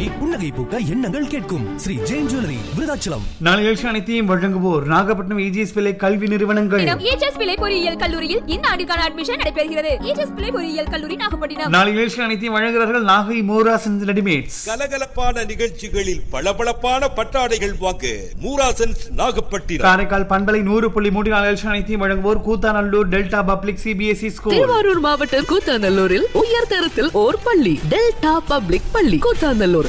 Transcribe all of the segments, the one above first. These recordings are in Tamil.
வாங்கி புன்னகை பூக்க எண்ணங்கள் கேட்கும் ஸ்ரீ ஜெயின் ஜுவல்லரி விருதாச்சலம் நாளை நிகழ்ச்சி அனைத்தையும் வழங்குவோர் நாகப்பட்டினம் ஏஜிஎஸ் பிள்ளை கல்வி நிறுவனங்கள் ஏஜஸ் பிள்ளை பொறியியல் கல்லூரியில் இந்த ஆண்டுக்கான அட்மிஷன் நடைபெறுகிறது ஏஜஸ் பிள்ளை பொறியியல் கல்லூரி நாகப்பட்டினம் நாளை நிகழ்ச்சி அனைத்தையும் வழங்குகிறார்கள் நாகை மோராசன் ரெடிமேட்ஸ் கலகலப்பான நிகழ்ச்சிகளில் பளபளப்பான பட்டாடைகள் வாங்க மூராசன்ஸ் நாகப்பட்டினம் காரைக்கால் பண்பலை நூறு புள்ளி மூன்று நாளை நிகழ்ச்சி அனைத்தையும் வழங்குவோர் Koothanallur delta public CBSE school Thiruvarur மாவட்டம் கூத்தாநல்லூரில் உயர் தரத்தில் ஓர் பள்ளி டெல்டா பப்ளிக் பள்ளி கூத்தாநல்லூர்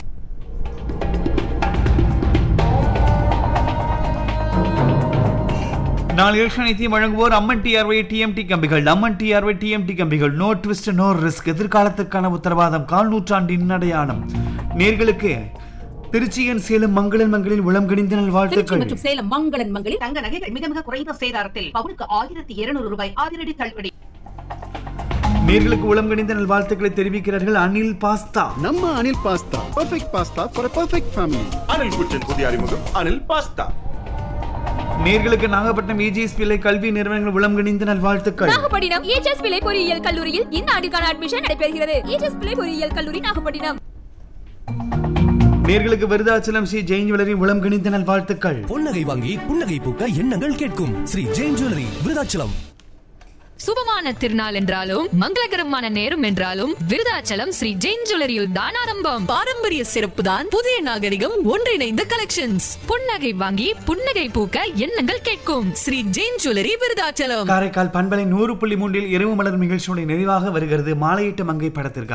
நாளை நிகழ்ச்சி அனைத்தையும் வழங்குவோர் அம்மன் டிஆர்ஒய் டிஎம்டி கம்பிகள் அம்மன் டிஆர்ஒய் டிஎம்டி கம்பிகள் நோ ட்விஸ்ட் நோ ரிஸ்க் எதிர்காலத்துக்கான உத்தரவாதம் கால் நூற்றாண்டின் அடையாளம் நேர்களுக்கு திருச்சியன் சேலம் மங்களன் மங்களில் உளம் கணிந்த நல் திருச்சி வாழ்த்துக்கள் மற்றும் சேலம் மங்களன் மங்களில் தங்க நகைகள் மிக மிக குறைந்த சேதாரத்தில் பவுனுக்கு ஆயிரத்தி இருநூறு ரூபாய் அதிரடி தள்ளுபடி நேர்களுக்கு உளம் கணிந்த நல் வாழ்த்துக்களை தெரிவிக்கிறார்கள் அனில் பாஸ்தா நம்ம Anil pasta perfect pasta for perfect family Anil kitchen புதிய அறிமுகம் அனில் பாஸ்தா நேர்களுக்கு நாகப்பட்டினம் ஏஜிஎஸ் பிள்ளை கல்வி நிறுவனங்கள் உளம் கணிந்த நல் வாழ்த்துக்கள் நாகப்பட்டினம் ஏஜஸ் பிள்ளை பொறியியல் கல்லூரியில் இந்த ஆண்டுக்கான அட்மிஷன் நடைபெறுகிறது ஏஜஸ் பிள்ளை பொறியியல் கல்லூரி நாகப்பட்டினம் நேர்களுக்கு விருதாச்சலம் ஸ்ரீ ஜெயின் ஜுவல்லரி உளம் கணிந்த நல் வாழ்த்துக்கள் புன்னகை வாங்கி புன்னகை பூக்க எண்ணங்கள் கேட்கும் ஸ்ரீ ஜெயின் ஜுவல்லரி விருதாச்சலம் சுபமான திருநாள் என்றாலும் மங்களகரமான நேரம் என்றாலும் விருதாச்சலம் ஸ்ரீ ஜெயின் ஜுவல்லரியில் தான் ஆரம்பம் பாரம்பரிய சிறப்பு தான் புதிய நாகரிகம் ஒன்றிணைந்த கலெக்ஷன்ஸ் புன்னகை வாங்கி புன்னகை பூக்க எண்ணங்கள் கேட்கும் ஸ்ரீ ஜெயின் ஜுவல்லரி விருதாச்சலம் காரைக்கால் பண்பலை நூறு புள்ளி மூன்றில் இரவு மலர் நிகழ்ச்சியுடைய நிறைவாக வருகிறது மாலையிட்ட மங்கை படத்திற்கு